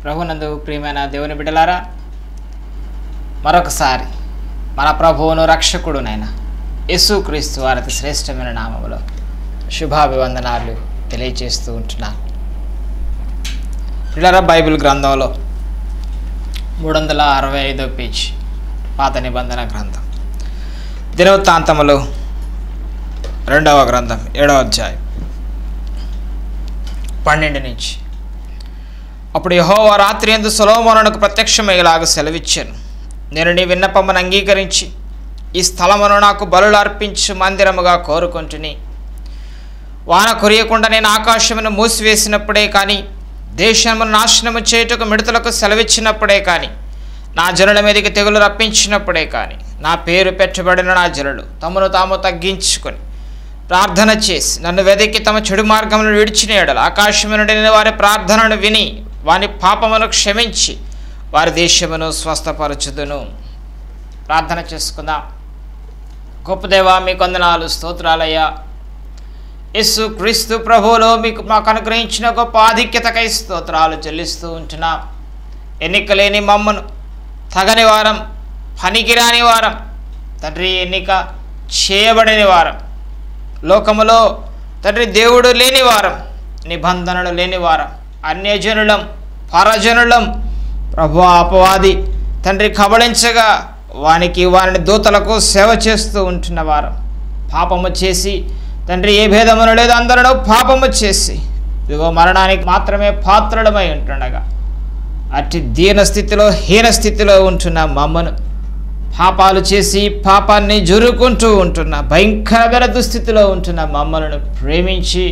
ప్రభునందు ప్రియమైన దేవుని బిడ్డలారా మరొకసారి మన ప్రభువును రక్షకుడునైన యేసుక్రీస్తు వారి అతి శ్రేష్టమైన నామములో శుభాభివందనాలు తెలియజేస్తూ ఉంటున్నాను పిల్లల బైబిల్ గ్రంథంలో మూడు వందల అరవై ఐదో పేజీ పాత నిబంధన గ్రంథం దినవృత్తాంతములు రెండవ గ్రంథం ఏడవ అధ్యాయం పన్నెండు నుంచి అప్పుడు యహోవా రాత్రి ఎందు సొలోమోనునకు ప్రత్యక్షమయ్యేలాగా సెలవిచ్చాను నేను నీ విన్నపమును అంగీకరించి ఈ స్థలమును నాకు బలులు అర్పించు మందిరముగా కోరుకుంటుని వాన కురియకుండా నేను ఆకాశమును మూసివేసినప్పుడే కానీ దేశమును నాశనము చేయుటకు మిడతలకు సెలవిచ్చినప్పుడే కానీ నా జనుల మీదకి తెగులు రప్పించినప్పుడే కానీ నా పేరు పెట్టబడిన నా జనులు తమను తాము తగ్గించుకొని ప్రార్థన చేసి నన్ను వెదకి తమ చెడు మార్గమును విడిచిన ఎడల ఆకాశము నుండి నేను వారి ప్రార్థనను విని వాని పాపమును క్షమించి వారి దేశమును స్వస్థపరచుదును ప్రార్థన చేసుకుందాం గొప్ప దేవా మీ కొందనాలు స్తోత్రాలయ్యా యేసు క్రీస్తు ప్రభువులో మీకు మాకు అనుగ్రహించిన గొప్ప ఆధిక్యతకై స్తోత్రాలు చెల్లిస్తూ ఉంటున్నాం ఎన్నిక లేని మమ్మను తగని వారం పనికిరాని వారం తండ్రి ఎన్నిక చేయబడని వారం లోకములో తండ్రి దేవుడు లేని వారం నిబంధనలు లేని వారం అన్యజనులం పరజనులం ప్రభు అపవాది తండ్రి కబళించగా వానికి వారిని దూతలకు సేవ చేస్తూ ఉంటున్న వారం పాపము చేసి తండ్రి ఏ భేదమును లేదు అందరిలో పాపము చేసి ఇదిగో మరణానికి మాత్రమే పాత్రడమై ఉంటుండగా అట్టి దీన స్థితిలో హీన స్థితిలో ఉంటున్న మమ్మను పాపాలు చేసి పాపాన్ని జురుకుంటూ ఉంటున్న భయంకరమైన దుస్థితిలో ఉంటున్న మమ్మలను ప్రేమించి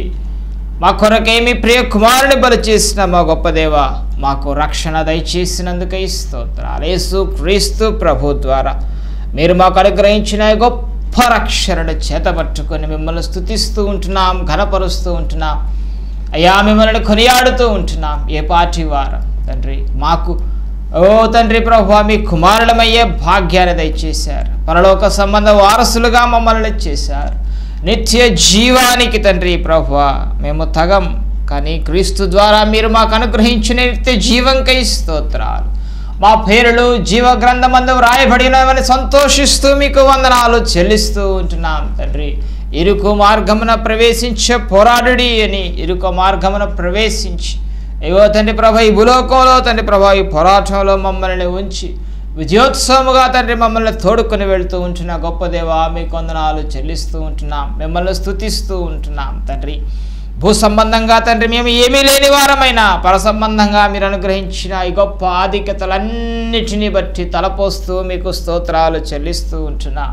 మా కొరకేమి ప్రియ కుమారుని బలి చేసిన మా గొప్ప దేవ మాకు రక్షణ దయచేసినందుకై స్తోత్రాలు యేసు క్రీస్తు ప్రభు ద్వారా మీరు మాకు అనుగ్రహించిన ఈ గొప్ప రక్షణను చేతపట్టుకొని మిమ్మల్ని స్తుతిస్తూ ఉంటున్నాం ఘనపరుస్తూ ఉంటున్నాం అయ్యా మిమ్మల్ని కొనియాడుతూ ఉంటున్నాం ఏ పార్టీ వారం తండ్రి మాకు ఓ తండ్రి ప్రభు మీ కుమారులమయ్యే భాగ్యాన్ని దయచేశారు పరలోక సంబంధ వారసులుగా మమ్మల్ని చేశారు నిత్య జీవానికి తండ్రి ప్రభు మేము తగం కానీ క్రీస్తు ద్వారా మీరు మాకు అనుగ్రహించిన నిత్య జీవంకై స్తోత్రాలు మా పేరులు జీవ గ్రంథమందు వ్రాయబడినవని సంతోషిస్తూ మీకు వందనాలు చెల్లిస్తూ ఉంటున్నాం తండ్రి ఇరుకు మార్గమున ప్రవేశించే పోరాడుడి అని ఇరుకు మార్గమున ప్రవేశించి అయ్యో తండ్రి ప్రభ ఈ భూలోకంలో తండ్రి ప్రభ ఈ పోరాటంలో మమ్మల్ని ఉంచి విజయోత్సవముగా తండ్రి మమ్మల్ని తోడుకొని వెళ్తూ ఉంటున్న గొప్ప దేవ మీ కొందనాలు చెల్లిస్తూ ఉంటున్నాం మిమ్మల్ని స్తుతిస్తూ ఉంటున్నాం తండ్రి భూ సంబంధంగా తండ్రి మేము ఏమీ లేని వారమైనా పర సంబంధంగా మీరు అనుగ్రహించిన ఈ గొప్ప ఆధిక్యతలన్నిటినీ బట్టి తలపోస్తూ మీకు స్తోత్రాలు చెల్లిస్తూ ఉంటున్నాం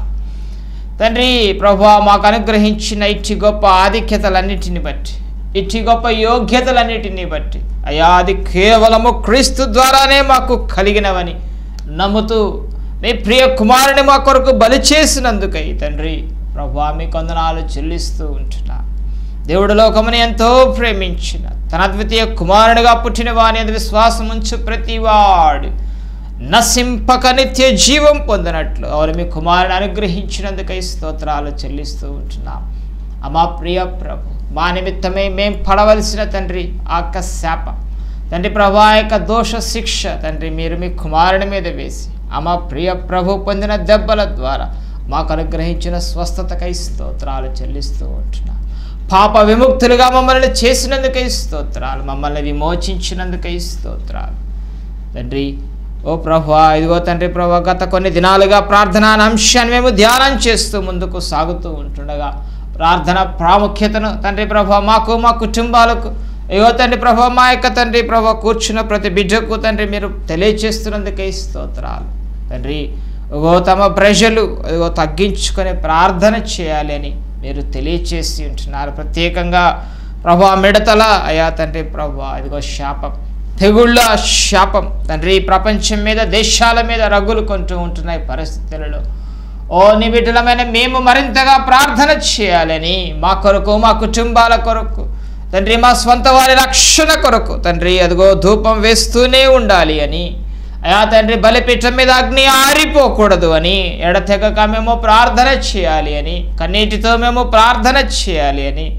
తండ్రి ప్రభా మాకు అనుగ్రహించిన ఇట్టి గొప్ప ఆధిక్యతలన్నిటిని బట్టి ఇట్టి గొప్ప యోగ్యతలన్నిటిని బట్టి అయ్యా అది కేవలము క్రీస్తు ద్వారానే మాకు కలిగినవని నమ్ముతూ మీ ప్రియ కుమారుని మా కొరకు బలి చేసినందుకై తండ్రి ప్రభా మీ కొందనాలు చెల్లిస్తూ ఉంటున్నా దేవుడు లోకముని ఎంతో ప్రేమించిన తన అద్వితీయ కుమారునిగా పుట్టిన వాని అందు విశ్వాసం ఉంచు ప్రతివాడు నశింపక నిత్య జీవం పొందినట్లు ఎవరు మీ కుమారుని అనుగ్రహించినందుకై స్తోత్రాలు చెల్లిస్తూ ఉంటున్నాం అమా ప్రియ ప్రభు మా నిమిత్తమే మేం పడవలసిన తండ్రి ఆ యొక్క శాప తండ్రి ప్రభా యొక్క దోష శిక్ష తండ్రి మీరు మీ కుమారుని మీద వేసి అమా ప్రియ ప్రభు పొందిన దెబ్బల ద్వారా మాకు అనుగ్రహించిన స్వస్థతకై స్తోత్రాలు చెల్లిస్తూ ఉంటున్నాం పాప విముక్తులుగా మమ్మల్ని చేసినందుకై స్తోత్రాలు మమ్మల్ని విమోచించినందుకై స్తోత్రాలు తండ్రి ఓ ప్రభు ఇదిగో తండ్రి ప్రభు గత కొన్ని దినాలుగా ప్రార్థన అనే అంశాన్ని మేము ధ్యానం చేస్తూ ముందుకు సాగుతూ ఉంటుండగా ప్రార్థన ప్రాముఖ్యతను తండ్రి ప్రభు మాకు మా కుటుంబాలకు అయ్యో తండ్రి ప్రభు మా యొక్క తండ్రి ప్రభు కూర్చున్న ప్రతి బిడ్డకు తండ్రి మీరు తెలియచేస్తున్నందుకే స్తోత్రాలు తండ్రి ఓ తమ ప్రజలు ఇదిగో తగ్గించుకొని ప్రార్థన చేయాలి అని మీరు తెలియచేసి ఉంటున్నారు ప్రత్యేకంగా ప్రభా మిడతల అయా తండ్రి ప్రభా ఇదిగో శాపం తెగుళ్ళ శాపం తండ్రి ఈ ప్రపంచం మీద దేశాల మీద రగులు కొంటూ ఉంటున్నాయి పరిస్థితులలో ఓ నీ బిడ్డలమైన మేము మరింతగా ప్రార్థన చేయాలని మా కొరకు మా కుటుంబాల కొరకు తండ్రి మా స్వంత వారి రక్షణ కొరకు తండ్రి అదిగో ధూపం వేస్తూనే ఉండాలి అని అయా తండ్రి బలిపీఠం మీద అగ్ని ఆరిపోకూడదు అని ఎడతెగక మేము ప్రార్థన చేయాలి అని కన్నీటితో మేము ప్రార్థన చేయాలి అని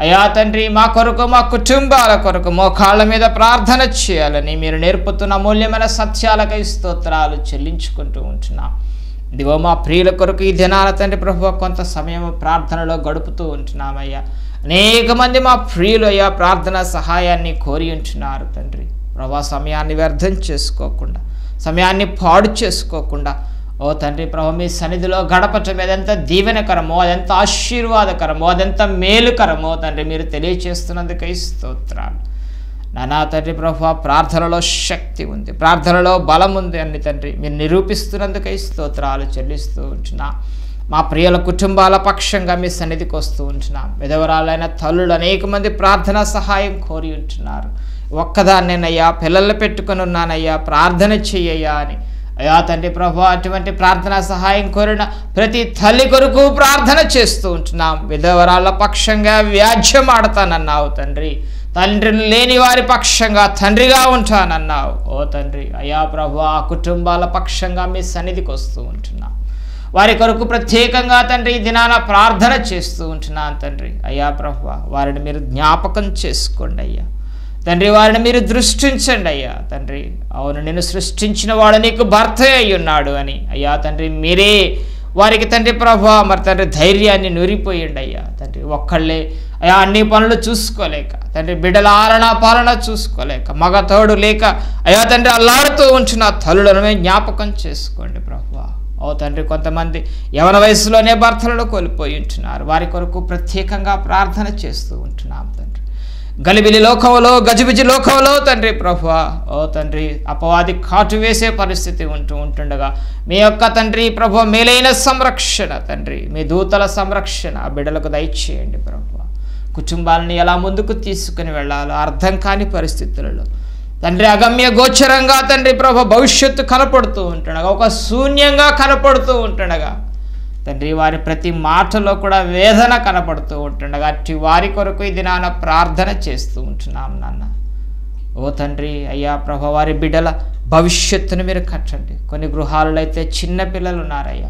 అయా తండ్రి మా కొరకు మా కుటుంబాల కొరకు మోకాళ్ళ మీద ప్రార్థన చేయాలని మీరు నేర్పుతున్న అమూల్యమైన సత్యాలకై స్తోత్రాలు చెల్లించుకుంటూ ఉంటున్నాం ఇదిగో మా ప్రియుల కొరకు ఈ దినాల తండ్రి ప్రభు కొంత సమయం ప్రార్థనలో గడుపుతూ ఉంటున్నామయ్యా అనేక మంది మా ప్రియులు అయ్యా ప్రార్థన సహాయాన్ని కోరి ఉంటున్నారు తండ్రి ప్రభా సమయాన్ని వ్యర్థం చేసుకోకుండా సమయాన్ని పాడు చేసుకోకుండా ఓ తండ్రి ప్రభు మీ సన్నిధిలో గడపటం అదెంత దీవెనకరమో అదెంత ఆశీర్వాదకరమో అదెంత మేలుకరమో తండ్రి మీరు తెలియచేస్తున్నందుకై స్తోత్రాలు నానా తండ్రి ప్రభు ప్రార్థనలో శక్తి ఉంది ప్రార్థనలో బలం ఉంది అని తండ్రి మీరు నిరూపిస్తున్నందుకై స్తోత్రాలు చెల్లిస్తూ ఉంటున్నా మా ప్రియుల కుటుంబాల పక్షంగా మీ సన్నిధికి వస్తూ ఉంటున్నాం విధవరాలైన తల్లులు అనేక మంది ప్రార్థన సహాయం కోరి ఉంటున్నారు ఒక్కదాన్నేనయ్యా పిల్లలు పెట్టుకొని ఉన్నానయ్యా ప్రార్థన చెయ్యయ్యా అని అయ్యా తండ్రి ప్రభు అటువంటి ప్రార్థన సహాయం కోరిన ప్రతి తల్లి కొరకు ప్రార్థన చేస్తూ ఉంటున్నాం విధవరాళ్ళ పక్షంగా వ్యాజ్యం ఆడతానన్నావు తండ్రి తండ్రిని లేని వారి పక్షంగా తండ్రిగా ఉంటానన్నావు ఓ తండ్రి అయ్యా ప్రభు ఆ కుటుంబాల పక్షంగా మీ సన్నిధికి వస్తూ ఉంటున్నాం వారి కొరకు ప్రత్యేకంగా తండ్రి ఈ దినాన ప్రార్థన చేస్తూ ఉంటున్నాను తండ్రి అయ్యా ప్రభు వారిని మీరు జ్ఞాపకం చేసుకోండి అయ్యా తండ్రి వారిని మీరు దృష్టించండి అయ్యా తండ్రి అవును నేను సృష్టించిన వాడు నీకు భర్త అయి ఉన్నాడు అని అయ్యా తండ్రి మీరే వారికి తండ్రి ప్రభా మరి తండ్రి ధైర్యాన్ని నూరిపోయండి అయ్యా తండ్రి ఒక్కళ్ళే అయ్యా అన్ని పనులు చూసుకోలేక తండ్రి బిడ్డల ఆలన పాలన చూసుకోలేక మగ తోడు లేక అయ్యా తండ్రి అల్లాడుతూ ఉంచిన తల్లులను మేము జ్ఞాపకం చేసుకోండి ప్రభా ఓ తండ్రి కొంతమంది యవన వయసులోనే భర్తలను కోల్పోయి ఉంటున్నారు వారి కొరకు ప్రత్యేకంగా ప్రార్థన చేస్తూ ఉంటున్నాం తండ్రి గలిబిలి లోకంలో గజిబిజి లోకంలో తండ్రి ప్రభు ఓ తండ్రి అపవాది కాటు వేసే పరిస్థితి ఉంటూ ఉంటుండగా మీ యొక్క తండ్రి ప్రభు మేలైన సంరక్షణ తండ్రి మీ దూతల సంరక్షణ ఆ బిడ్డలకు దయచేయండి ప్రభు కుటుంబాలని ఎలా ముందుకు తీసుకుని వెళ్ళాలో అర్థం కాని పరిస్థితులలో తండ్రి అగమ్య గోచరంగా తండ్రి ప్రభు భవిష్యత్తు కనపడుతూ ఉంటుండగా ఒక శూన్యంగా కనపడుతూ ఉంటుండగా తండ్రి వారి ప్రతి మాటలో కూడా వేదన కనపడుతూ ఉంటుండగా అట్టి వారి కొరకు ఇది నాన్న ప్రార్థన చేస్తూ ఉంటున్నాం నాన్న ఓ తండ్రి అయ్యా ప్రభు వారి బిడ్డల భవిష్యత్తును మీరు కట్టండి కొన్ని గృహాలలో అయితే చిన్న పిల్లలు ఉన్నారయ్యా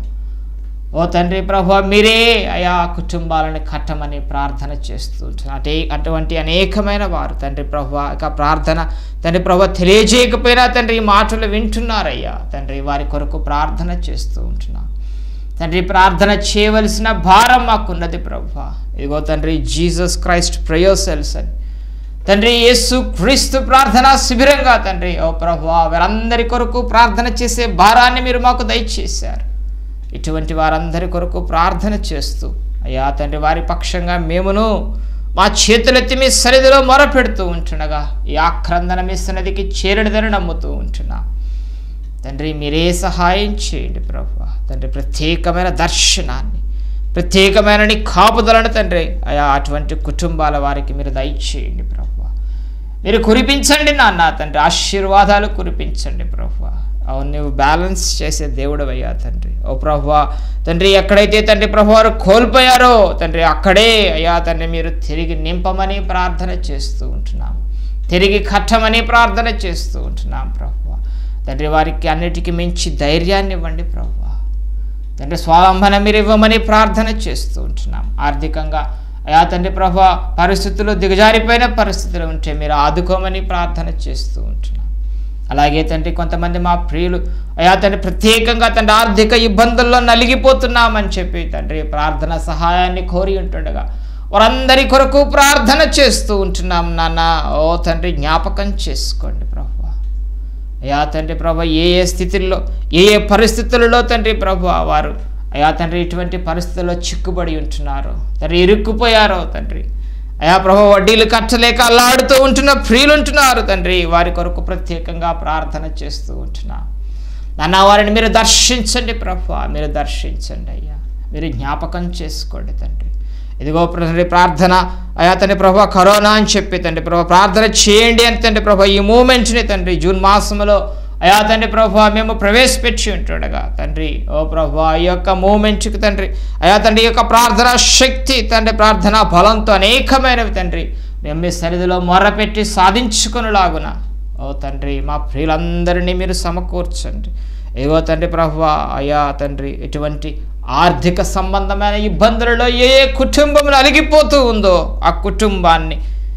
ఓ తండ్రి ప్రభు మీరే అయా కుటుంబాలను కట్టమని ప్రార్థన చేస్తూ ఉంటున్నారు. అటే అటువంటి అనేకమైన వారు తండ్రి ప్రభు ఇక ప్రార్థన తండ్రి ప్రభు తెలియజేయకపోయినా తండ్రి ఈ మాటలు వింటున్నారయ్యా తండ్రి వారి కొరకు ప్రార్థన చేస్తూ ఉంటున్నాం తండ్రి ప్రార్థన చేయవలసిన భారం మాకున్నది ప్రభు ఇదిగో తండ్రి జీసస్ క్రైస్ట్ ప్రయోసెల్స్ అని తండ్రి యేసు క్రీస్తు ప్రార్థన శిబిరంగా తండ్రి ఓ ప్రభు వారందరి కొరకు ప్రార్థన చేసే భారాన్ని మీరు మాకు దయచేశారు ఇటువంటి వారందరి కొరకు ప్రార్థన చేస్తూ అయ్యా తండ్రి వారి పక్షంగా మేమును మా చేతులెత్తి మీ సన్నిధిలో మొరపెడుతూ ఉంటుండగా ఈ ఆక్రందన మీ సన్నిధికి చేరడిదని నమ్ముతూ ఉంటున్నా తండ్రి మీరే సహాయం చేయండి ప్రభు తండ్రి ప్రత్యేకమైన దర్శనాన్ని ప్రత్యేకమైన నీ కాపుదలను తండ్రి అయా అటువంటి కుటుంబాల వారికి మీరు దయచేయండి ప్రభు మీరు కురిపించండి నాన్న తండ్రి ఆశీర్వాదాలు కురిపించండి ప్రభు అవును నువ్వు బ్యాలెన్స్ చేసే దేవుడు అయ్యా తండ్రి ఓ ప్రభు తండ్రి ఎక్కడైతే తండ్రి ప్రభు వారు కోల్పోయారో తండ్రి అక్కడే అయ్యా తండ్రి మీరు తిరిగి నింపమని ప్రార్థన చేస్తూ ఉంటున్నాం తిరిగి కట్టమని ప్రార్థన చేస్తూ ఉంటున్నాం ప్రభు తండ్రి వారికి అన్నిటికీ మించి ధైర్యాన్ని ఇవ్వండి ప్రభు తండ్రి స్వాలంబన మీరు ఇవ్వమని ప్రార్థన చేస్తూ ఉంటున్నాం ఆర్థికంగా అయా తండ్రి ప్రభు పరిస్థితులు దిగజారిపోయిన పరిస్థితులు ఉంటే మీరు ఆదుకోమని ప్రార్థన చేస్తూ ఉంటున్నాం అలాగే తండ్రి కొంతమంది మా ప్రియులు అయా తండ్రి ప్రత్యేకంగా తండ్రి ఆర్థిక ఇబ్బందుల్లో నలిగిపోతున్నామని చెప్పి తండ్రి ప్రార్థన సహాయాన్ని కోరి ఉంటుండగా వారందరి కొరకు ప్రార్థన చేస్తూ ఉంటున్నాం నాన్న ఓ తండ్రి జ్ఞాపకం చేసుకోండి ప్రభు అయా తండ్రి ప్రభు ఏ ఏ స్థితిల్లో ఏ ఏ పరిస్థితులలో తండ్రి ప్రభు వారు అయా తండ్రి ఇటువంటి పరిస్థితుల్లో చిక్కుబడి ఉంటున్నారు తండ్రి ఇరుక్కుపోయారో తండ్రి అయా ప్రభు వడ్డీలు కట్టలేక అల్లాడుతూ ఉంటున్న ప్రియులు ఉంటున్నారు తండ్రి వారి కొరకు ప్రత్యేకంగా ప్రార్థన చేస్తూ ఉంటున్నా నాన్న వారిని మీరు దర్శించండి ప్రభు మీరు దర్శించండి అయ్యా మీరు జ్ఞాపకం చేసుకోండి తండ్రి ఇదిగో తండ్రి ప్రార్థన అయా తండ్రి ప్రభా కరోనా అని చెప్పి తండ్రి ప్రభా ప్రార్థన చేయండి అని తండ్రి ప్రభా ఈ మూమెంట్ని తండ్రి జూన్ మాసంలో అయా తండ్రి ప్రభా మేము ప్రవేశపెట్టి ఉంటుండగా తండ్రి ఓ ప్రభా ఈ యొక్క మూమెంట్కి తండ్రి అయా తండ్రి ఈ యొక్క ప్రార్థన శక్తి తండ్రి ప్రార్థన బలంతో అనేకమైనవి తండ్రి మేము మీ సరిధిలో మొర్రపెట్టి సాధించుకునేలాగున ఓ తండ్రి మా ప్రియులందరినీ మీరు సమకూర్చండి ఏవో తండ్రి ప్రభు అయ్యా తండ్రి ఎటువంటి ఆర్థిక సంబంధమైన ఇబ్బందులలో ఏ ఏ కుటుంబం అలిగిపోతూ ఉందో ఆ కుటుంబాన్ని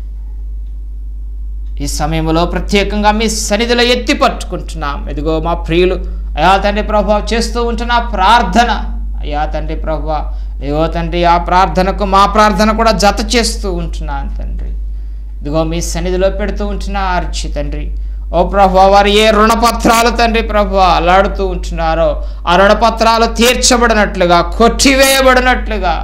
ఈ సమయంలో ప్రత్యేకంగా మీ సన్నిధిలో ఎత్తి పట్టుకుంటున్నాం ఇదిగో మా ప్రియులు అయా తండ్రి ప్రభా చేస్తూ ఉంటున్న ప్రార్థన అయా తండ్రి ప్రభా అయ్యో తండ్రి ఆ ప్రార్థనకు మా ప్రార్థన కూడా జత చేస్తూ ఉంటున్నాను తండ్రి ఇదిగో మీ సన్నిధిలో పెడుతూ ఉంటున్నా అర్చి తండ్రి ఓ ప్రభు వారు ఏ రుణపత్రాలు తండ్రి ప్రభు అలాడుతూ ఉంటున్నారో ఆ రుణపత్రాలు తీర్చబడినట్లుగా కొట్టివేయబడినట్లుగా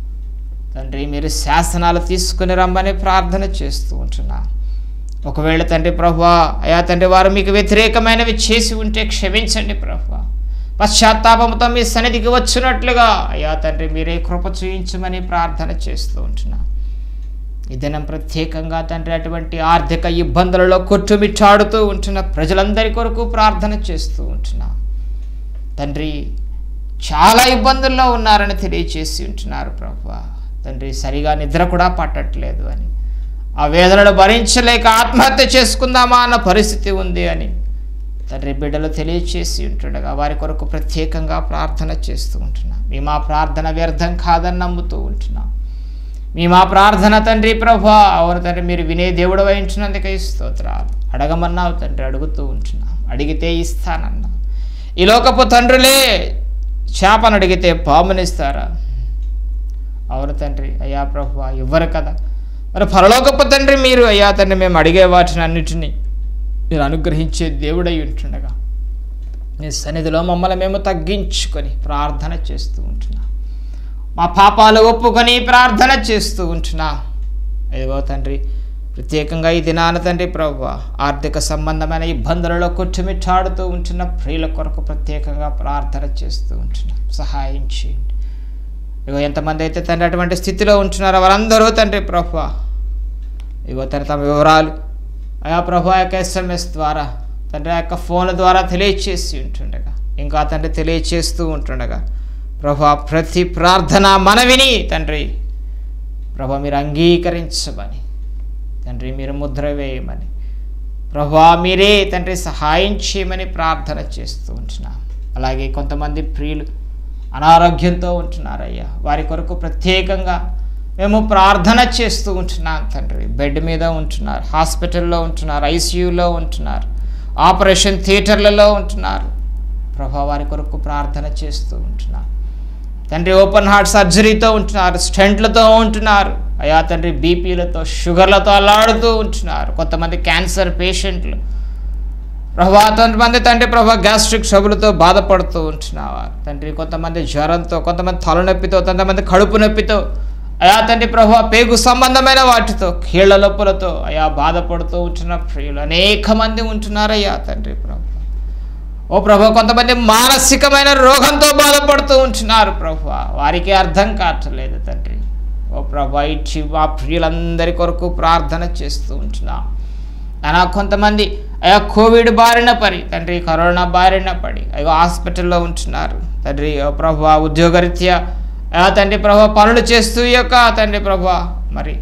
తండ్రి మీరు శాసనాలు తీసుకుని రమ్మని ప్రార్థన చేస్తూ ఉంటున్నా ఒకవేళ తండ్రి ప్రభు అయా తండ్రి వారు మీకు వ్యతిరేకమైనవి చేసి ఉంటే క్షమించండి ప్రభు పశ్చాత్తాపంతో మీ సన్నిధికి వచ్చినట్లుగా అయ్యా తండ్రి మీరే కృప చూయించమని ప్రార్థన చేస్తూ ఉంటున్నా ఈ దినం ప్రత్యేకంగా తండ్రి అటువంటి ఆర్థిక ఇబ్బందులలో కొట్టుమిట్టాడుతూ ఉంటున్న ప్రజలందరి కొరకు ప్రార్థన చేస్తూ ఉంటున్నా తండ్రి చాలా ఇబ్బందుల్లో ఉన్నారని తెలియచేసి ఉంటున్నారు ప్రభు తండ్రి సరిగా నిద్ర కూడా పట్టట్లేదు అని ఆ వేదనలు భరించలేక ఆత్మహత్య చేసుకుందామా అన్న పరిస్థితి ఉంది అని తండ్రి బిడ్డలు తెలియచేసి ఉంటుండగా వారి కొరకు ప్రత్యేకంగా ప్రార్థన చేస్తూ ఉంటున్నాం మేము ఆ ప్రార్థన వ్యర్థం కాదని నమ్ముతూ ఉంటున్నాం మేము ఆ ప్రార్థన తండ్రి ప్రభా అవును తండ్రి మీరు వినే దేవుడు వహించినందుకే స్తోత్రాలు అడగమన్నావు తండ్రి అడుగుతూ ఉంటున్నాం అడిగితే ఇస్తానన్నా ఈ లోకపు తండ్రులే చేపను అడిగితే పామునిస్తారా అవును తండ్రి అయ్యా ప్రభు ఇవ్వరు కదా మరి పరలోకపు తండ్రి మీరు అయ్యా తండ్రి మేము అడిగే వాటిని అన్నిటినీ మీరు అనుగ్రహించే దేవుడై ఉంటుండగా మీ సన్నిధిలో మమ్మల్ని మేము తగ్గించుకొని ప్రార్థన చేస్తూ ఉంటున్నాం మా పాపాలు ఒప్పుకొని ప్రార్థన చేస్తూ ఉంటున్నాం ఇదిగో తండ్రి ప్రత్యేకంగా ఈ దినాన తండ్రి ప్రభు ఆర్థిక సంబంధమైన ఇబ్బందులలో కొట్టుమిట్టాడుతూ ఉంటున్న ప్రియుల కొరకు ప్రత్యేకంగా ప్రార్థన చేస్తూ ఉంటున్నాం సహాయం చేయండి ఇగో ఎంతమంది అయితే తండ్రి అటువంటి స్థితిలో ఉంటున్నారో వారందరూ తండ్రి ప్రభు ఇగో తన తమ వివరాలు ఆయా ప్రభు యొక్క ఎస్ఎంఎస్ ద్వారా తండ్రి యొక్క ఫోన్ల ద్వారా తెలియచేసి ఉంటుండగా ఇంకా తండ్రి తెలియచేస్తూ ఉంటుండగా ప్రభు ప్రతి ప్రార్థన మనవిని తండ్రి ప్రభు మీరు అంగీకరించమని తండ్రి మీరు ముద్ర వేయమని ప్రభా మీరే తండ్రి సహాయం చేయమని ప్రార్థన చేస్తూ ఉంటున్నాం అలాగే కొంతమంది ప్రియులు అనారోగ్యంతో ఉంటున్నారయ్యా వారి కొరకు ప్రత్యేకంగా మేము ప్రార్థన చేస్తూ ఉంటున్నాం తండ్రి బెడ్ మీద ఉంటున్నారు హాస్పిటల్లో ఉంటున్నారు ఐసీయూలో ఉంటున్నారు ఆపరేషన్ థియేటర్లలో ఉంటున్నారు ప్రభా వారి కొరకు ప్రార్థన చేస్తూ ఉంటున్నాం తండ్రి ఓపెన్ హార్ట్ సర్జరీతో ఉంటున్నారు స్టెంట్లతో ఉంటున్నారు అయా తండ్రి బీపీలతో షుగర్లతో అల్లాడుతూ ఉంటున్నారు కొంతమంది క్యాన్సర్ పేషెంట్లు ప్రభా కొంతమంది తండ్రి ప్రభా గ్యాస్ట్రిక్ ట్రబుల్తో బాధపడుతూ ఉంటున్నారు తండ్రి కొంతమంది జ్వరంతో కొంతమంది తలనొప్పితో కొంతమంది కడుపు నొప్పితో అయా తండ్రి ప్రభా పేగు సంబంధమైన వాటితో కీళ్ల నొప్పులతో అయా బాధపడుతూ ఉంటున్న ప్రియులు అనేక మంది ఉంటున్నారయ్యా తండ్రి ప్రభు ఓ ప్రభు కొంతమంది మానసికమైన రోగంతో బాధపడుతూ ఉంటున్నారు ప్రభు వారికి అర్థం కావట్లేదు తండ్రి ఓ ప్రభు ఇచ్చి మా ప్రియులందరి కొరకు ప్రార్థన చేస్తూ ఉంటున్నాం అలా కొంతమంది అయ్యా కోవిడ్ బారిన పడి తండ్రి కరోనా బారిన పడి అయ్యో హాస్పిటల్లో ఉంటున్నారు తండ్రి ఓ ప్రభు ఉద్యోగరీత్యా అయ్యా తండ్రి ప్రభు పనులు చేస్తూ ఈ యొక్క తండ్రి ప్రభు మరి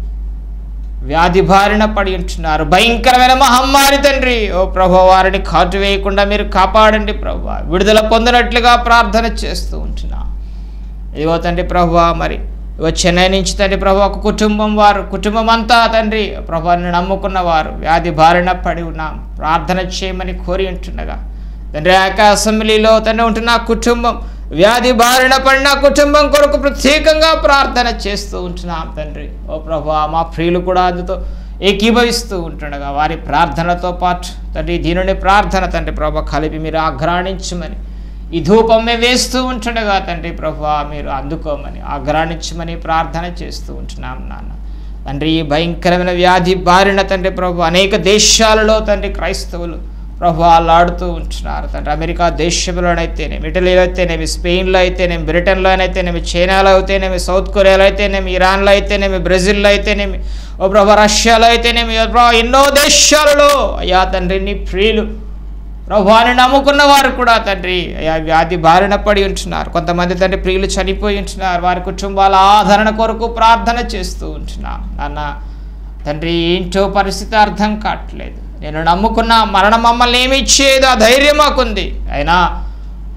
వ్యాధి బారిన పడి ఉంటున్నారు భయంకరమైన మహమ్మారి తండ్రి ఓ ప్రభు వారిని కాటు వేయకుండా మీరు కాపాడండి ప్రభు విడుదల పొందినట్లుగా ప్రార్థన చేస్తూ ఉంటున్నాం ఇదిగో తండ్రి ప్రభు మరి ఇగో చెన్నై నుంచి తండ్రి ప్రభు ఒక కుటుంబం వారు కుటుంబం అంతా తండ్రి ప్రభాని నమ్ముకున్న వారు వ్యాధి బారిన పడి ఉన్నాం ప్రార్థన చేయమని కోరి ఉంటుండగా తండ్రి ఆ యొక్క అసెంబ్లీలో తండ్రి ఉంటున్న ఆ కుటుంబం వ్యాధి బారిన పడిన కుటుంబం కొరకు ప్రత్యేకంగా ప్రార్థన చేస్తూ ఉంటున్నాం తండ్రి ఓ ప్రభా మా ప్రియులు కూడా అందుతో ఏకీభవిస్తూ ఉంటుండగా వారి ప్రార్థనతో పాటు తండ్రి దీనిని ప్రార్థన తండ్రి ప్రభా కలిపి మీరు ఆఘ్రాణించమని ఈ ధూపం మేము వేస్తూ ఉంటుండగా తండ్రి ప్రభు మీరు అందుకోమని ఆగ్రాణించమని ప్రార్థన చేస్తూ ఉంటున్నాం నాన్న తండ్రి ఈ భయంకరమైన వ్యాధి బారిన తండ్రి ప్రభు అనేక దేశాలలో తండ్రి క్రైస్తవులు ప్రభు ఆడుతూ ఉంటున్నారు తండ్రి అమెరికా దేశంలోనైతేనేమి ఇటలీలో అయితేనేమి స్పెయిన్లో అయితేనేమి బ్రిటన్లో అయితేనేమి చైనాలో అయితేనేమి సౌత్ కొరియాలో అయితేనేమి ఇరాన్లో అయితేనేమి బ్రెజిల్లో అయితేనేమి ఓ ప్రభు రష్యాలో అయితేనేమి ఓ ప్రభు ఎన్నో దేశాలలో అయ్యా తండ్రి నీ ప్రియులు ప్రభువాని నమ్ముకున్న వారు కూడా తండ్రి అయ్యా వ్యాధి బారిన పడి ఉంటున్నారు కొంతమంది తండ్రి ప్రియులు చనిపోయి ఉంటున్నారు వారి కుటుంబాల ఆదరణ కొరకు ప్రార్థన చేస్తూ ఉంటున్నాం నాన్న తండ్రి ఏంటో పరిస్థితి అర్థం కావట్లేదు నేను నమ్ముకున్న మరణం మమ్మల్ని ఏమి ఇచ్చేది ఆ ధైర్యం మాకుంది అయినా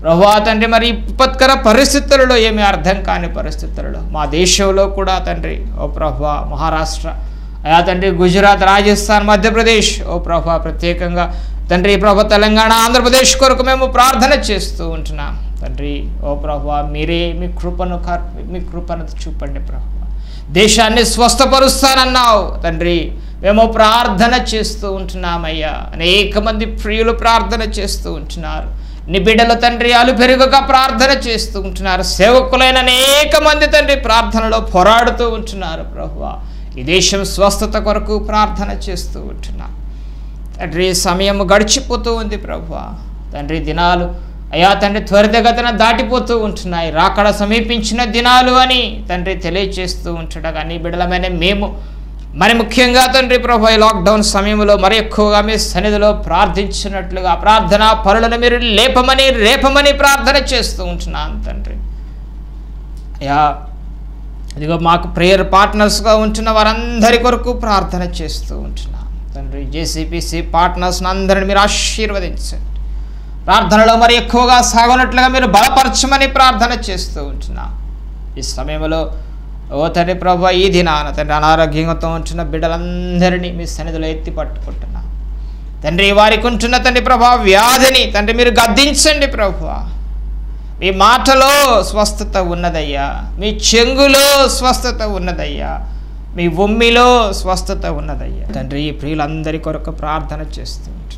ప్రభా తండ్రి మరి విపత్కర పరిస్థితులలో ఏమి అర్థం కాని పరిస్థితులలో మా దేశంలో కూడా తండ్రి ఓ ప్రభా మహారాష్ట్ర అయా తండ్రి గుజరాత్ రాజస్థాన్ మధ్యప్రదేశ్ ఓ ప్రభా ప్రత్యేకంగా తండ్రి ప్రభ తెలంగాణ ఆంధ్రప్రదేశ్ కొరకు మేము ప్రార్థన చేస్తూ ఉంటున్నాం తండ్రి ఓ ప్రభా మీరే మీ కృపను కర్- మీ కృపను చూపండి ప్రభా దేశాన్ని స్వస్థపరుస్తానన్నావు తండ్రి మేము ప్రార్థన చేస్తూ ఉంటున్నామయ్యా అనేక మంది ప్రియులు ప్రార్థన చేస్తూ ఉంటున్నారు నీ బిడ్డలు తండ్రి అలు పెరుగుగా ప్రార్థన చేస్తూ ఉంటున్నారు సేవకులైన అనేక మంది తండ్రి ప్రార్థనలో పోరాడుతూ ఉంటున్నారు ప్రభువా ఈ దేశం స్వస్థత కొరకు ప్రార్థన చేస్తూ ఉంటున్నాం తండ్రి సమయం గడిచిపోతూ ఉంది ప్రభువా తండ్రి దినాలు అయా తండ్రి త్వరితగతిన దాటిపోతూ ఉంటున్నాయి రాకడ సమీపించిన దినాలు అని తండ్రి తెలియచేస్తూ ఉంటుండగా నీ బిడలమైన మేము మరి ముఖ్యంగా తండ్రి ప్రభు ఈ లాక్డౌన్ సమయంలో మరి ఎక్కువగా మీ సన్నిధిలో ప్రార్థించినట్లుగా ప్రార్థన పరులను మీరు లేపమని రేపమని ప్రార్థన చేస్తూ ఉంటున్నాను తండ్రి అయా ఇదిగో మాకు ప్రేయర్ పార్ట్నర్స్గా ఉంటున్న వారందరి కొరకు ప్రార్థన చేస్తూ ఉంటున్నాం తండ్రి జేసీపీసీ పార్ట్నర్స్ని అందరిని మీరు ఆశీర్వదించండి ప్రార్థనలో మరి ఎక్కువగా సాగునట్లుగా మీరు బలపరచమని ప్రార్థన చేస్తూ ఉంటున్నాం ఈ సమయంలో ఓ తండ్రి ప్రభు ఈ దినాన తండ్రి అనారోగ్యంతో ఉంటున్న బిడ్డలందరినీ మీ సన్నిధిలో ఎత్తి పట్టుకుంటున్నా తండ్రి వారికి ఉంటున్న తండ్రి ప్రభా వ్యాధిని తండ్రి మీరు గద్దించండి ప్రభువా మీ మాటలో స్వస్థత ఉన్నదయ్యా మీ చెంగులో స్వస్థత ఉన్నదయ్యా మీ ఉమ్మిలో స్వస్థత ఉన్నదయ్యా తండ్రి ఈ ప్రియులందరి కొరకు ప్రార్థన చేస్తూ ఉంటున్నా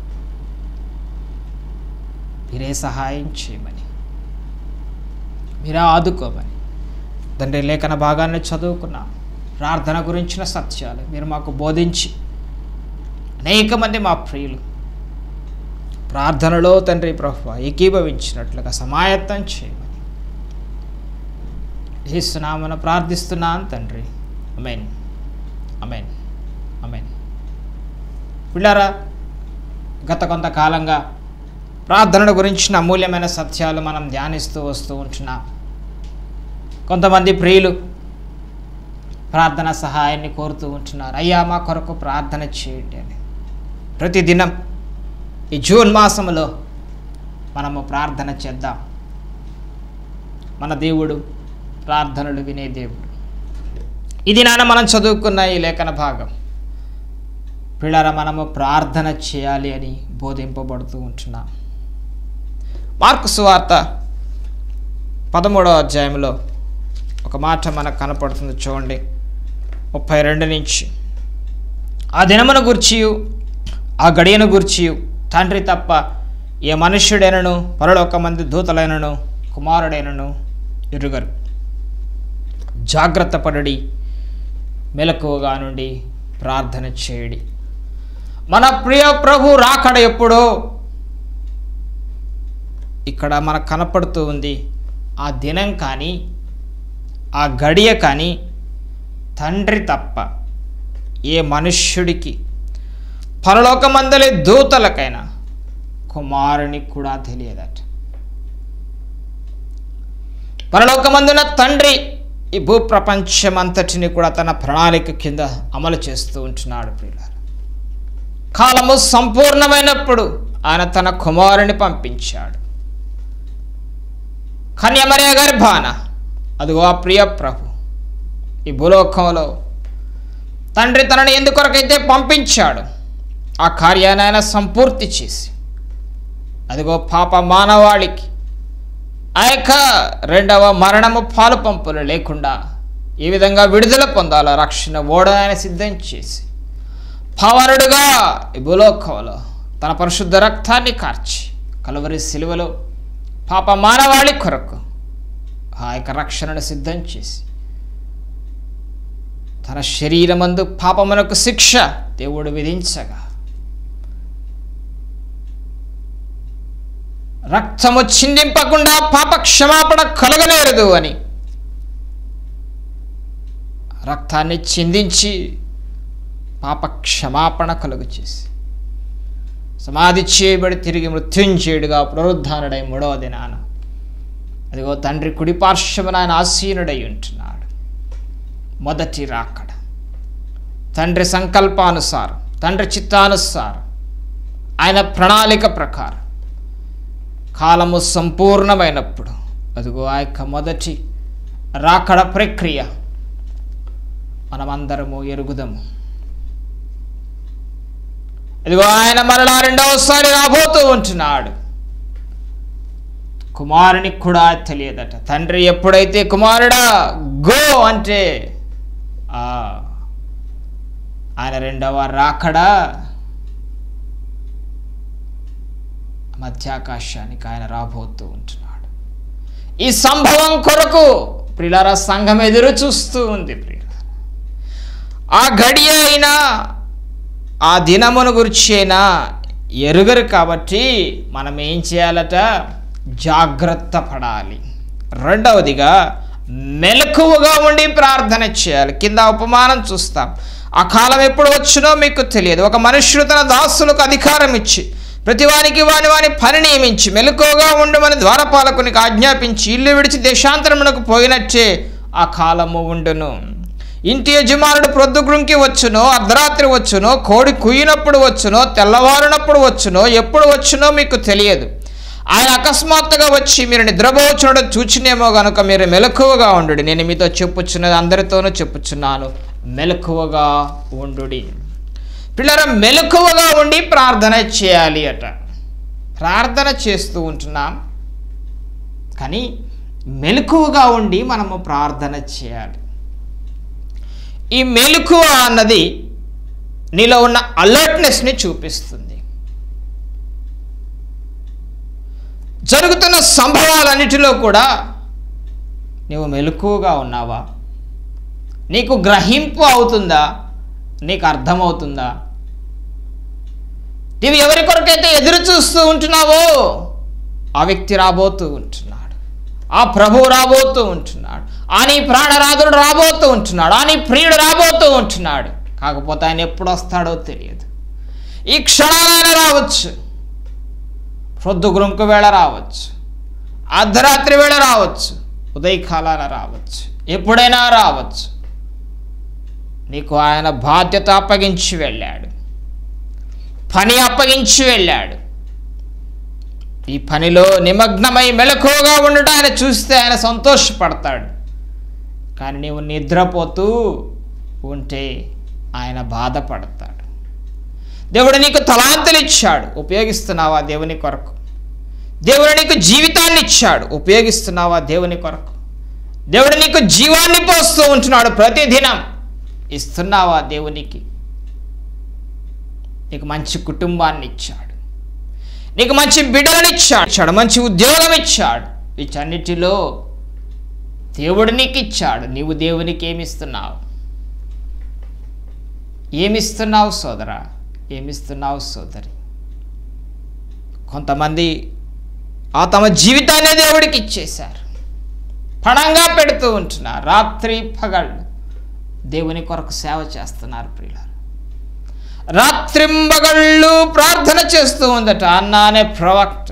మీరే సహాయం చేయమని మీరే ఆదుకోమని తండ్రి లేఖన భాగాన్ని చదువుకున్నాం ప్రార్థన గురించిన సత్యాలు మీరు మాకు బోధించి అనేక మంది మా ప్రియులు ప్రార్థనలో తండ్రి ప్రభు ఏకీభవించినట్లుగా సమాయత్తం చేయమని యేసునామన ప్రార్థిస్తున్నాను తండ్రి అమెన్ అమెన్ అమెన్ పిల్లారా గత కొంతకాలంగా ప్రార్థనల గురించిన అమూల్యమైన సత్యాలు మనం ధ్యానిస్తూ వస్తూ ఉంటున్నాం కొంతమంది ప్రియులు ప్రార్థన సహాయాన్ని కోరుతూ ఉంటున్నారు అయ్యా మా కొరకు ప్రార్థన చేయండి అని ప్రతిదినం ఈ జూన్ మాసంలో మనము ప్రార్థన చేద్దాం మన దేవుడు ప్రార్థనలు వినే దేవుడు ఇది నాన్న మనం చదువుకున్న ఈ లేఖన భాగం పిల్లర మనము ప్రార్థన చేయాలి అని బోధింపబడుతూ ఉంటున్నాం మార్కు సువార్త పదమూడవ అధ్యాయంలో ఒక మాట మనకు కనపడుతుంది చూడండి ముప్పై రెండు నుంచి ఆ దినమును గుర్చియు ఆ గడియను గుర్చియు తండ్రి తప్ప ఏ మనుష్యుడైనను పరలోక మంది దూతలైనను కుమారుడైనను ఎరుగరు జాగ్రత్త పడడి మెలకువగా నుండి ప్రార్థన చేయడి మన ప్రియ ప్రభు రాకడ ఎప్పుడో ఇక్కడ మనకు కనపడుతూ ఉంది ఆ దినం కానీ ఆ గడియ కానీ తండ్రి తప్ప ఏ మనుష్యుడికి పరలోకమందలి దూతలకైనా కుమారుని కూడా తెలియదట పరలోకమందున తండ్రి ఈ భూప్రపంచమంతటిని కూడా తన ప్రణాళిక కింద అమలు చేస్తూ ఉంటున్నాడు ప్రియులారు కాలము సంపూర్ణమైనప్పుడు ఆయన తన కుమారుని పంపించాడు కన్యమర్య గర్భాన అదిగో ఆ ప్రియ ప్రభు ఈ భూలోకంలో తండ్రి తనని ఎందుకొరకైతే పంపించాడు ఆ కార్యాన్ని ఆయన సంపూర్తి చేసి అదిగో పాప మానవాళికి ఆ యొక్క రెండవ మరణము పాలు పంపులు లేకుండా ఏ విధంగా విడుదల పొందాలో రక్షణ ఓడ ఆయన సిద్ధం చేసి పవనుడుగా ఈ భూలోకంలో తన పరిశుద్ధ రక్తాన్ని కార్చి కలువరి సిలువలో పాప మానవాళి కొరకు ఆ యొక్క రక్షణను సిద్ధం చేసి తన శరీరమందు పాపమునకు శిక్ష దేవుడు విధించగా రక్తము చిందింపకుండా పాప క్షమాపణ కలగనేరదు అని రక్తాన్ని చిందించి పాప క్షమాపణ కలుగు చేసి సమాధి చేయబడి తిరిగి మృత్యుంచేయుడుగా పునరుద్ధానుడై మూడవ దినాన అదిగో తండ్రి కుడి పార్శ్వమున ఆయన ఆసీనుడై ఉంటున్నాడు మొదటి రాకడ తండ్రి సంకల్పానుసారం తండ్రి చిత్తానుసారం ఆయన ప్రణాళిక ప్రకారం కాలము సంపూర్ణమైనప్పుడు అదిగో ఆ యొక్క మొదటి రాకడ ప్రక్రియ మనమందరము ఎరుగుదము ఇదిగో ఆయన మరలా రెండవసారి రాబోతూ ఉంటున్నాడు కుమారునికి కూడా తెలియదట తండ్రి ఎప్పుడైతే కుమారుడా గో అంటే ఆ ఆయన రెండవ రాకడా మధ్యాకాశానికి ఆయన రాబోతూ ఉంటున్నాడు ఈ సంభవం కొరకు ప్రిలార సంఘం ఎదురు చూస్తూ ఉంది ప్రియుల ఆ గడియ అయినా ఆ దినమును గురించి అయినా ఎరుగరు కాబట్టి మనం ఏం చేయాలట జాగ్రత్త పడాలి రెండవదిగా మెలకువగా ఉండి ప్రార్థన చేయాలి కింద ఉపమానం చూస్తాం ఆ కాలం ఎప్పుడు వచ్చినో మీకు తెలియదు ఒక మనుష్యుడు తన దాసులకు అధికారం ఇచ్చి ప్రతివానికి వాని వాని పని నియమించి మెలకువగా ఉండమని ద్వారపాలకునికి ఆజ్ఞాపించి ఇల్లు విడిచి దేశాంతరమునకు పోయినట్టే ఆ కాలము ఉండును ఇంటి యజమానుడు ప్రొద్దుగుంకి వచ్చునో అర్ధరాత్రి వచ్చునో కోడి కుయ్యినప్పుడు వచ్చునో తెల్లవారినప్పుడు వచ్చునో ఎప్పుడు వచ్చునో మీకు తెలియదు ఆయన అకస్మాత్తుగా వచ్చి మీరు నిద్రపోవచ్చునడం చూచినేమో గనుక మీరు మెలకువగా ఉండు నేను మీతో చెప్పుచున్నది అందరితోనూ చెప్పుచున్నాను మెలకువగా ఉండు పిల్లల మెలకువగా ఉండి ప్రార్థన చేయాలి అట ప్రార్థన చేస్తూ ఉంటున్నాం కానీ మెలకువగా ఉండి మనము ప్రార్థన చేయాలి ఈ మెలకువ అన్నది నీలో ఉన్న అలర్ట్నెస్ని చూపిస్తుంది జరుగుతున్న సంభవాలన్నిటిలో కూడా నీవు మెలకువగా ఉన్నావా నీకు గ్రహింపు అవుతుందా నీకు అర్థమవుతుందా నీవు ఎవరి కొరకైతే ఎదురు చూస్తూ ఉంటున్నావో ఆ వ్యక్తి రాబోతూ ఉంటున్నాడు ఆ ప్రభు రాబోతూ ఉంటున్నాడు ఆ నీ ప్రాణరాధుడు రాబోతూ ఉంటున్నాడు ఆ నీ ప్రియుడు రాబోతూ ఉంటున్నాడు కాకపోతే ఆయన ఎప్పుడు వస్తాడో తెలియదు ఈ క్షణాలైనా రావచ్చు ప్రొద్దుగురుంకు వేళ రావచ్చు అర్ధరాత్రి వేళ రావచ్చు ఉదయకాలాన రావచ్చు ఎప్పుడైనా రావచ్చు నీకు ఆయన బాధ్యత అప్పగించి వెళ్ళాడు పని అప్పగించి వెళ్ళాడు ఈ పనిలో నిమగ్నమై మెలకువగా ఉండటం ఆయన చూస్తే ఆయన సంతోషపడతాడు కానీ నీవు నిద్రపోతూ ఉంటే ఆయన బాధపడతాడు దేవుడు నీకు తలాంతలు ఇచ్చాడు ఉపయోగిస్తున్నావా దేవుని కొరకు దేవుడు నీకు జీవితాన్ని ఇచ్చాడు ఉపయోగిస్తున్నావా దేవుని కొరకు దేవుడు నీకు జీవాన్ని పోస్తూ ఉంటున్నాడు ప్రతిదినం ఇస్తున్నావా దేవునికి నీకు మంచి కుటుంబాన్ని ఇచ్చాడు నీకు మంచి బిడ్డలను ఇచ్చాడు ఇచ్చాడు మంచి ఉద్యోగం ఇచ్చాడు వీటన్నిటిలో దేవుడు నీకు ఇచ్చాడు నీవు దేవునికి ఏమిస్తున్నావు ఏమిస్తున్నావు సోదరా ఏమిస్తున్నావు సోదరి కొంతమంది ఆ తమ జీవితాన్ని దేవుడికి ఇచ్చేశారు పణంగా పెడుతూ ఉంటున్నారు రాత్రి పగళ్ళు దేవుని కొరకు సేవ చేస్తున్నారు ప్రియులారు రాత్రింబగళ్ళు ప్రార్థన చేస్తూ ఉందట అన్న అనే ప్రవక్త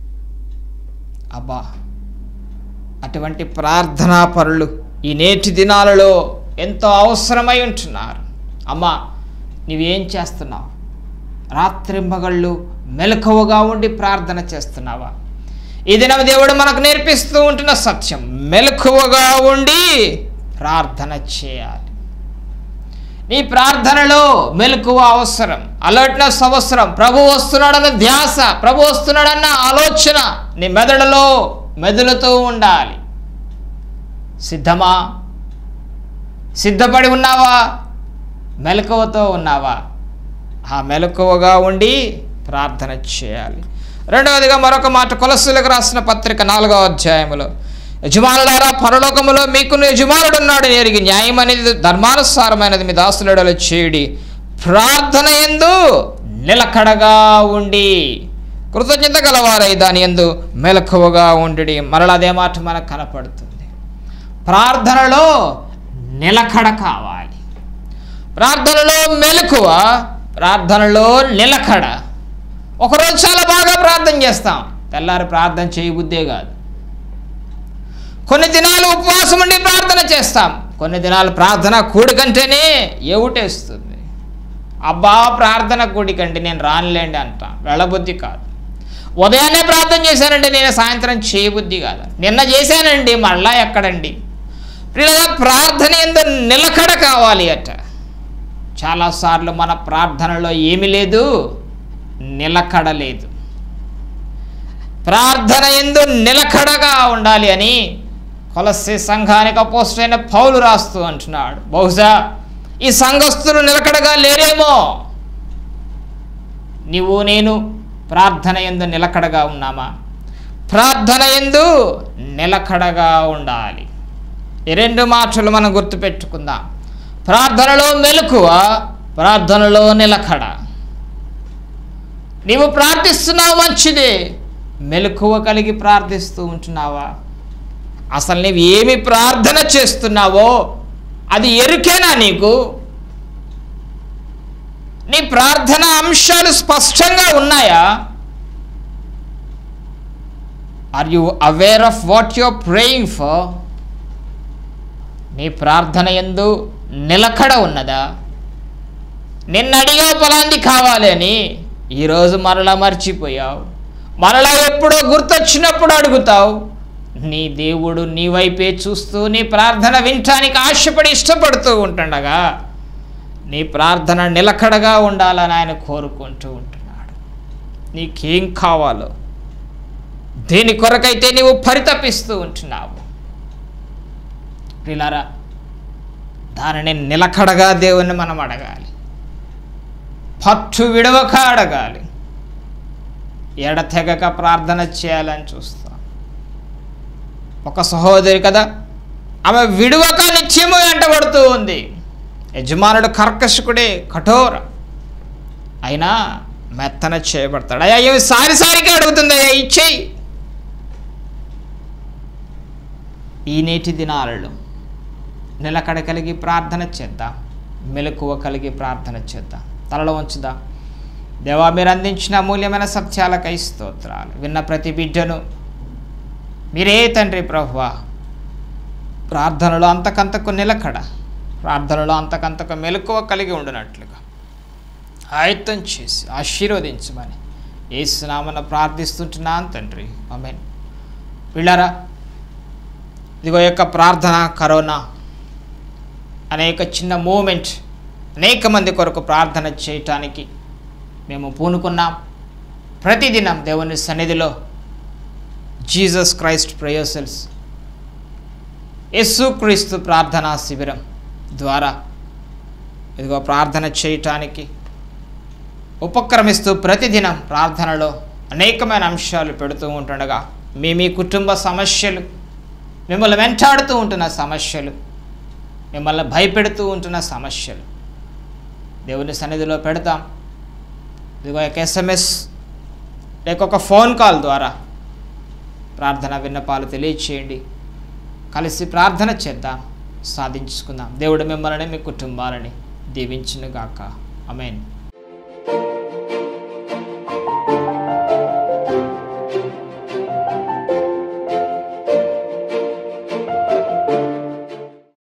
అబ్బా అటువంటి ప్రార్థనా పరులు ఈ నేటి దినాలలో ఎంతో అవసరమై ఉంటున్నారు అమ్మా నీవేం చేస్తున్నావు రాత్రింబగళ్ళు మెలకువగా ఉండి ప్రార్థన చేస్తున్నావా ఈ దినం దేవుడు మనకు నేర్పిస్తూ ఉంటున్న సత్యం మెలకువగా ఉండి ప్రార్థన చేయాలి నీ ప్రార్థనలో మెలకువ అవసరం అలర్ట్నెస్ అవసరం ప్రభు వస్తున్నాడన్న ధ్యాస ప్రభు వస్తున్నాడన్న ఆలోచన నీ మెదడులో మెదులుతూ ఉండాలి సిద్ధమా సిద్ధపడి ఉన్నావా మెలకువతో ఉన్నావా ఆ మెలకువగా ఉండి ప్రార్థన చేయాలి రెండవదిగా మరొక మాట కొలసులకు రాసిన పత్రిక నాలుగవ అధ్యాయములో యజమానులారా పరలోకములో మీకును యజమానుడు ఉన్నాడు ఎరిగి న్యాయం అనేది ధర్మానుసారమైనది మీ దాసులడలో చేయుడి ప్రార్థన ఎందు నిలకడగా ఉండి కృతజ్ఞత గలవారై దాని ఎందు మెలకువగా ఉండి మరలా అదే మాట మనకు కనపడుతుంది ప్రార్థనలో నిలకడ కావాలి ప్రార్థనలో మెలకువ ప్రార్థనలో నిలకడ ఒకరోజు చాలా బాగా ప్రార్థన చేస్తాం తెల్లారి ప్రార్థన చేయబుద్దే కాదు కొన్ని దినాలు ఉపవాసం ఉండి ప్రార్థన చేస్తాం కొన్ని దినాలు ప్రార్థన కూడికంటేనే ఏవుటేస్తుంది అబ్బా ప్రార్థన కూడికండి నేను రానులేండి అంటాం వెళ్ళబుద్ధి కాదు ఉదయాన్నే ప్రార్థన చేశానండి నేను సాయంత్రం చేయబుద్ధి కాదు నిన్న చేశానండి మళ్ళా ఎక్కడండి పిల్లల ప్రార్థన ఎందు నిలకడ కావాలి అట చాలాసార్లు మన ప్రార్థనలో ఏమీ లేదు నిలకడ లేదు ప్రార్థన ఎందు నిలకడగా ఉండాలి అని కొలసి సంఘానికి అపోస్టైన పౌలు రాస్తూ అంటున్నాడు బహుశా ఈ సంఘస్థులు నిలకడగా లేరేమో నీవు నేను ప్రార్థన ఎందు నిలకడగా ఉన్నామా ప్రార్థన ఎందు నిలకడగా ఉండాలి ఈ రెండు మాటలు మనం గుర్తుపెట్టుకుందాం ప్రార్థనలో మెలకువ ప్రార్థనలో నిలకడ నీవు ప్రార్థిస్తున్నావు మంచిదే మెలకువ కలిగి ప్రార్థిస్తూ ఉంటున్నావా అసలు నీవు ఏమి ప్రార్థన చేస్తున్నావో అది ఎరుకేనా నీకు నీ ప్రార్థన అంశాలు స్పష్టంగా ఉన్నాయా are you aware of what you're praying for నీ ప్రార్థన ఎందు నిలకడ ఉన్నదా నిన్న అడిగా పొలాంది కావాలి అని ఈరోజు మరలా మర్చిపోయావు మరలా ఎప్పుడో గుర్తొచ్చినప్పుడు అడుగుతావు నీ దేవుడు నీ వైపే చూస్తూ నీ ప్రార్థన వినటానికి ఆశపడి ఇష్టపడుతూ ఉంటుండగా నీ ప్రార్థన నిలకడగా ఉండాలని ఆయన కోరుకుంటూ ఉంటున్నాడు నీకేం కావాలో దేని కొరకైతే నీవు పరితపిస్తూ ఉంటున్నావు ప్రిలారా దానిని నిలకడగా దేవుణ్ణి మనం అడగాలి పట్టు విడవక అడగాలి ఎడతెగక ప్రార్థన చేయాలని చూస్తాం ఒక సహోదరి కదా ఆమె విడువక నిత్యము వెంటబడుతూ ఉంది యజమానుడు కర్కశకుడే కఠోర అయినా మెత్తన చేయబడతాడు అయ్యా ఏమి సారి సారికి అడుగుతుంది అయ్యా ఇచ్చేయి ఈ నేటి దినాలలో నిలకడ కలిగి ప్రార్థన చేద్దాం మెలకువ కలిగి ప్రార్థన చేద్దాం తలలో ఉంచుదాం దేవా మీరు అందించిన అమూల్యమైన సత్యాలకై స్తోత్రాలు విన్న ప్రతి బిడ్డను మీరే తండ్రి ప్రభువా ప్రార్థనలో అంతకంతకు నిలకడ ప్రార్థనలో అంతకంతకు మెలకువ కలిగి ఉండినట్లుగా ఆయత్తం చేసి ఆశీర్వదించమని ఏసునామన ప్రార్థిస్తుంటున్నాను తండ్రి ఆమెన్ పిల్లరా ఇదిగో యొక్క ప్రార్థన కరోనా అనేక చిన్న మూమెంట్ అనేక మంది కొరకు ప్రార్థన చేయటానికి మేము పూనుకున్నాం ప్రతిదినం దేవుని సన్నిధిలో జీసస్ క్రైస్ట్ ప్రయోసల్స్ యేసుక్రీస్తు ప్రార్థనా శిబిరం ద్వారా ఇదిగో ప్రార్థన చేయటానికి ఉపక్రమిస్తూ ప్రతిదినం ప్రార్థనలో అనేకమైన అంశాలు పెడుతూ ఉంటుండగా మీ మీ కుటుంబ సమస్యలు మిమ్మల్ని వెంటాడుతూ ఉంటున్న సమస్యలు మిమ్మల్ని భయపెడుతూ ఉంటున్న సమస్యలు దేవుని సన్నిధిలో పెడతాం ఇదిగో ఒక ఎస్ఎంఎస్ లేక ఒక ఫోన్ కాల్ ద్వారా ప్రార్థన విన్నపాలు తెలియచేయండి కలిసి ప్రార్థన చేద్దాం సాధించుకుందాం దేవుడు మిమ్మల్ని మీ కుటుంబాలని దీవించునుగాక అమేన్